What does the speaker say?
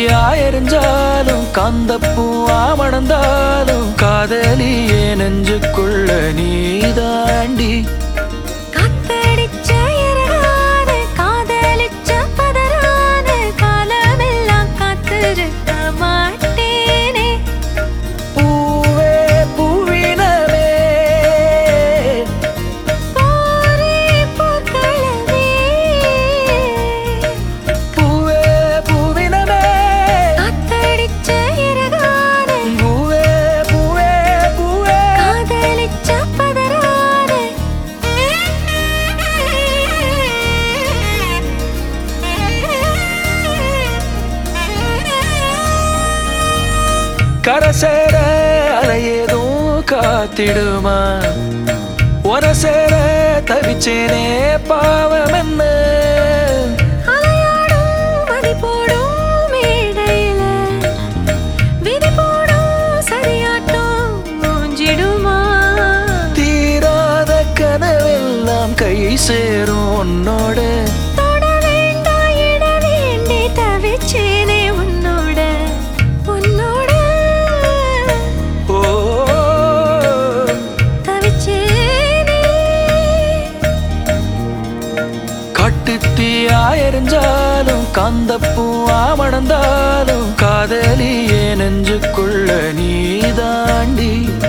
தீயா எரிஞ்சாலும் காந்தப்பூவா மணந்தாலும் காதலியே நெஞ்சுக்குள்ள நீதாண்டி காத்தடிச்ச இறகான காதலிச்ச பதறான காலமெல்லாம் காத்திருக்க மாட்டேனே பூவே பூவினமே போரே போர்க்களமே பூவே பூவினமே காத்தடிச்ச இறகான பூவே பூவே பூவே காதலிச்ச பதறான கரசேர அலையேதும் காத்திடுமா ஒரசேர தவிச்சேனே பாவம் என்ன அலையாடும் மதி போடும் மேடையில விதி போடும் சரியாட்டம் மூஞ்சிடுமா தீராத கனவெல்லாம் கை சேரும் உன்னோட தொட வேண்டாம் இட வேண்டி தவிச்சேனே உன்னோட உன்னோட ஓ தவிச்சேனே காட்டுத்தீயா எரிஞ்சாலும் காந்தப்பூவா மணந்தாலும் காதலியே நெஞ்சுக்குள்ள நீதாண்டி